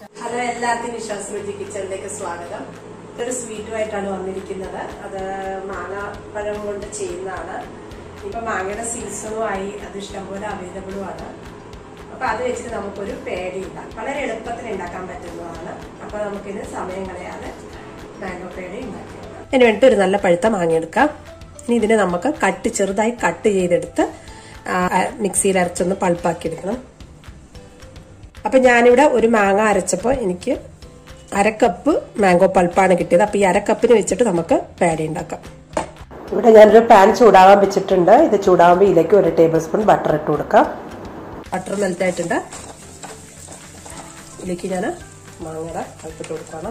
hello എല്ലാവർക്കും വിശ്വാസ് രുചി കിച്ചണിലേക്ക് സ്വാഗതം ഇതൊരു സ്വീറ്റുമായിട്ടാണ് വന്നിരിക്കുന്നത് അത് മാങ്ങാപ്പഴം കൊണ്ട് ചെയ്യുന്നതാണ് ഇപ്പൊ മാങ്ങയുടെ സീസണും ആയി അത് ഇഷ്ടംപോലെ അവൈലബിളും ആണ് അപ്പൊ അത് വെച്ചിട്ട് നമുക്കൊരു പേടി ഉണ്ടാക്കാം വളരെ എളുപ്പത്തിൽ ഉണ്ടാക്കാൻ പറ്റുന്നതാണ് അപ്പൊ നമുക്കിത് സമയം കളയാതെ മാംഗോ പേടി ഉണ്ടാക്കാം അതിന് വേണ്ടിയിട്ട് ഒരു നല്ല പഴുത്ത മാങ്ങ എടുക്കാം ഇനി ഇതിനെ നമുക്ക് കട്ട് ചെറുതായി കട്ട് ചെയ്തെടുത്ത് മിക്സിയിൽ അരച്ചൊന്ന് പൾപ്പാക്കി എടുക്കണം അപ്പൊ ഞാനിവിടെ ഒരു മാങ്ങ അരച്ചപ്പോൾ എനിക്ക് അരക്കപ്പ് മാംഗോ പൾപ്പാണ് കിട്ടിയത് അപ്പൊ ഈ അരക്കപ്പിന് വെച്ചിട്ട് നമുക്ക് പേടി ഉണ്ടാക്കാം ഇവിടെ ഞാനൊരു പാൻ ചൂടാവാൻ വെച്ചിട്ടുണ്ട് ഇത് ചൂടാവുമ്പോൾ ഇതിലേക്ക് ഒരു ടേബിൾ സ്പൂൺ ബട്ടർ ഇട്ട് കൊടുക്കാം ബട്ടർ മെൽറ്റ് ആയിട്ടുണ്ട് ഇതിലേക്ക് ഞാൻ മാങ്ങയുടെ പൾപ്പിട്ട് കൊടുക്കണം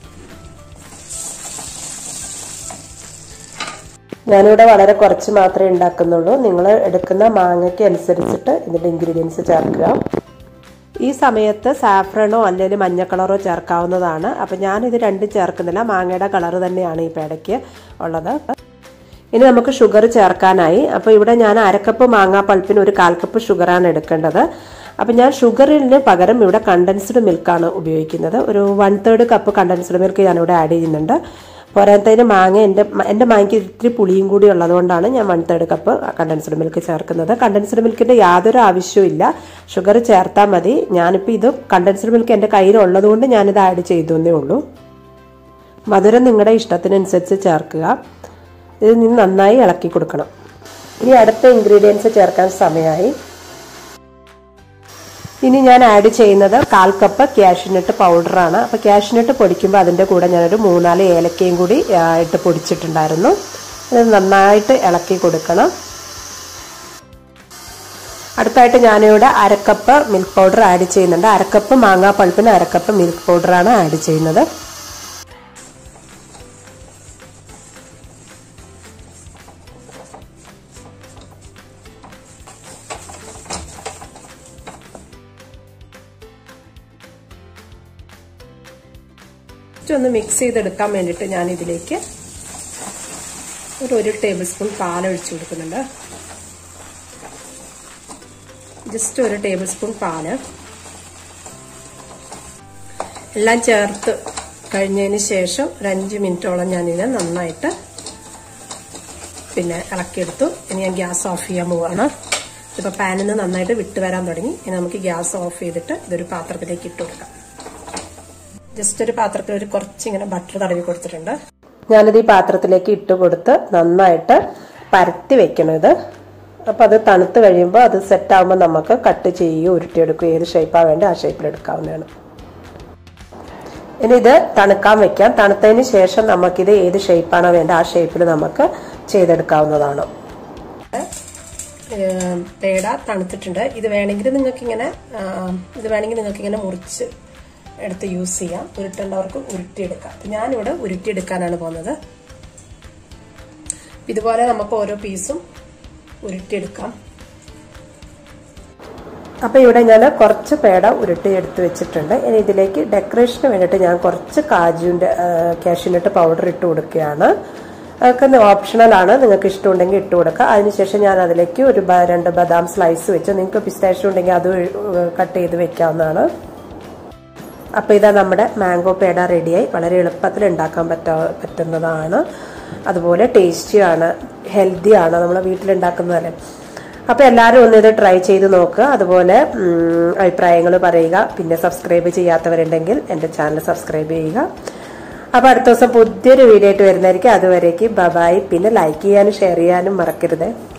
ഞാനിവിടെ വളരെ കുറച്ച് മാത്രമേ ഉണ്ടാക്കുന്നുള്ളൂ നിങ്ങൾ എടുക്കുന്ന മാങ്ങയ്ക്ക് അനുസരിച്ചിട്ട് ഇതിന്റെ ഇൻഗ്രീഡിയൻസ് ചേർക്കുക ഈ സമയത്ത് സാഫ്രണോ അല്ലെങ്കിൽ മഞ്ഞ കളറോ ചേർക്കാവുന്നതാണ് അപ്പം ഞാനിത് രണ്ടും ചേർക്കുന്നില്ല മാങ്ങയുടെ കളർ തന്നെയാണ് ഈ പേടയ്ക്ക് ഉള്ളത് ഇനി നമുക്ക് ഷുഗർ ചേർക്കാനായി അപ്പോൾ ഇവിടെ ഞാൻ അരക്കപ്പ് മാങ്ങാ പൾപ്പിന് ഒരു കാൽ കപ്പ് ഷുഗറാണ് എടുക്കേണ്ടത് അപ്പം ഞാൻ ഷുഗറിന് പകരം ഇവിടെ കണ്ടൻസ്ഡ് മിൽക്കാണ് ഉപയോഗിക്കുന്നത് ഒരു one third cup condensed milk ഞാനിവിടെ ആഡ് ചെയ്യുന്നുണ്ട് പോരാത്തതിന് മാങ്ങ എൻ്റെ എൻ്റെ മാങ്ങയ്ക്ക് ഇത്തിരി പുളിയും കൂടി ഉള്ളതുകൊണ്ടാണ് ഞാൻ one third cup condensed milk ചേർക്കുന്നത് കണ്ടൻസ്ഡ് മിൽക്കിൻ്റെ യാതൊരു ആവശ്യവും ഷുഗർ ചേർത്താൽ മതി ഞാനിപ്പോൾ ഇത് കണ്ടൻസ്ഡ് മിൽക്ക് എൻ്റെ കയ്യിലുള്ളത് കൊണ്ട് ഞാനിത് ആഡ് ചെയ്തു എന്നേ ഉള്ളൂ മധുരം നിങ്ങളുടെ ഇഷ്ടത്തിനനുസരിച്ച് ചേർക്കുക ഇത് നിന്ന് നന്നായി ഇളക്കി കൊടുക്കണം ഇനി അടുത്ത ഇൻഗ്രീഡിയൻസ് ചേർക്കാൻ സമയമായി ഇനി ഞാൻ ആഡ് ചെയ്യുന്നത് കാൽ കപ്പ് ക്യാഷ്നട്ട് പൗഡറാണ് അപ്പോൾ ക്യാഷ്നട്ട് പൊടിക്കുമ്പോൾ അതിൻ്റെ കൂടെ ഞാനൊരു മൂന്നാല് ഏലക്കയും കൂടി ഇട്ട് പൊടിച്ചിട്ടുണ്ടായിരുന്നു ഇത് നന്നായിട്ട് ഇളക്കി കൊടുക്കണം അടുത്തായിട്ട് ഞാനിവിടെ അരക്കപ്പ് മിൽക്ക് പൗഡർ ആഡ് ചെയ്യുന്നുണ്ട് അരക്കപ്പ് മാങ്ങാ പൾപ്പിന് അരക്കപ്പ് മിൽക്ക് പൗഡറാണ് ആഡ് ചെയ്യുന്നത് ഒന്ന് മിക്സ് ചെയ്തെടുക്കാൻ വേണ്ടിയിട്ട് ഞാൻ ഇതിലേക്ക് ഒരു ഒരു ടേബിൾ സ്പൂൺ പാൽ ഒഴിച്ചു കൊടുക്കുന്നുണ്ട് ജസ്റ്റ് ഒരു ടേബിൾ സ്പൂൺ പാല് എല്ലാം ചേർത്ത് കഴിഞ്ഞതിന് ശേഷം ഒരു അഞ്ച് മിനിറ്റോളം ഞാനിത് നന്നായിട്ട് പിന്നെ ഇളക്കിയെടുത്തു ഇനി ഞാൻ ഗ്യാസ് ഓഫ് ചെയ്യാൻ പോവാണ് ഇപ്പോൾ പാനിൽ നിന്ന് നന്നായിട്ട് വിട്ട് വരാൻ തുടങ്ങി ഇനി നമുക്ക് ഗ്യാസ് ഓഫ് ചെയ്തിട്ട് ഇതൊരു പാത്രത്തിലേക്ക് ഇട്ട് കൊടുക്കാം ജസ്റ്റ് ഒരു പാത്രത്തിൽ ഒരു കുറച്ച് ഇങ്ങനെ ബട്ടർ തടവി കൊടുത്തിട്ടുണ്ട് ഞാനിത് ഈ പാത്രത്തിലേക്ക് ഇട്ട് കൊടുത്ത് നന്നായിട്ട് പരത്തി വെക്കണം ഇത് അപ്പോൾ അത് തണുത്ത് കഴിയുമ്പോൾ അത് സെറ്റ് ആകുമ്പോൾ നമുക്ക് കട്ട് ചെയ്യുകയോ ഉരുട്ടിയെടുക്കുകയോ ഏത് ഷേപ്പാണ് വേണ്ടത് ആ ഷേപ്പിൽ എടുക്കാവുന്നതാണ് ഇനി ഇത് തണുക്കാൻ വെക്കാം തണുത്തതിന് ശേഷം നമുക്കിത് ഏത് ഷേപ്പാണോ വേണ്ടത് ആ ഷേപ്പിൽ നമുക്ക് ചെയ്തെടുക്കാവുന്നതാണ് പേട തണുത്തിട്ടുണ്ട് ഇത് വേണമെങ്കിൽ നിങ്ങൾക്ക് ഇങ്ങനെ ഇത് വേണമെങ്കിൽ നിങ്ങൾക്ക് ഇങ്ങനെ മുറിച്ച് എടുത്ത് യൂസ് ചെയ്യാം ഉരുട്ടേണ്ടവർക്ക് ഉരുട്ടിയെടുക്കാം ഞാനിവിടെ ഉരുട്ടിയെടുക്കാനാണ് പോകുന്നത് ഇതുപോലെ നമുക്ക് ഓരോ പീസും ഉരുട്ടിയെടുക്കാം അപ്പൊ ഇവിടെ ഞാൻ കുറച്ച് പേട ഉരുട്ടി എടുത്ത് വെച്ചിട്ടുണ്ട് ഇനി ഇതിലേക്ക് ഡെക്കറേഷന് വേണ്ടിയിട്ട് ഞാൻ കുറച്ച് കാജുവിന്റെ കാഷ്യൂനട്ട് പൗഡർ ഇട്ട് കൊടുക്കുകയാണ് അതൊക്കെ ഓപ്ഷണൽ ആണ് നിങ്ങൾക്ക് ഇഷ്ടമുണ്ടെങ്കിൽ ഇട്ട് കൊടുക്കുക അതിനുശേഷം ഞാൻ അതിലേക്ക് ഒരു രണ്ട് ബദാം സ്ലൈസ് വെച്ച് നിങ്ങൾക്ക് പിസ്താഷ്യം ഉണ്ടെങ്കിൽ അത് കട്ട് ചെയ്ത് വെക്കാവുന്നതാണ് അപ്പോൾ ഇതാ നമ്മുടെ മാംഗോ പേട റെഡിയായി വളരെ എളുപ്പത്തിൽ ഉണ്ടാക്കാൻ പറ്റാ പറ്റുന്നതാണ് അതുപോലെ ടേസ്റ്റിയാണ് ഹെൽത്തിയാണ് നമ്മൾ വീട്ടിലുണ്ടാക്കുന്നതല്ലേ അപ്പോൾ എല്ലാവരും ഒന്ന് ഇത് ട്രൈ ചെയ്ത് നോക്കുക അതുപോലെ അഭിപ്രായങ്ങൾ പറയുക പിന്നെ സബ്സ്ക്രൈബ് ചെയ്യാത്തവരുണ്ടെങ്കിൽ എൻ്റെ ചാനൽ സബ്സ്ക്രൈബ് ചെയ്യുക അപ്പോൾ അടുത്ത ദിവസം പുതിയൊരു വീഡിയോ ആയിട്ട് വരുന്നതായിരിക്കും അതുവരേക്ക് ബബായി പിന്നെ ലൈക്ക് ചെയ്യാനും ഷെയർ ചെയ്യാനും മറക്കരുത്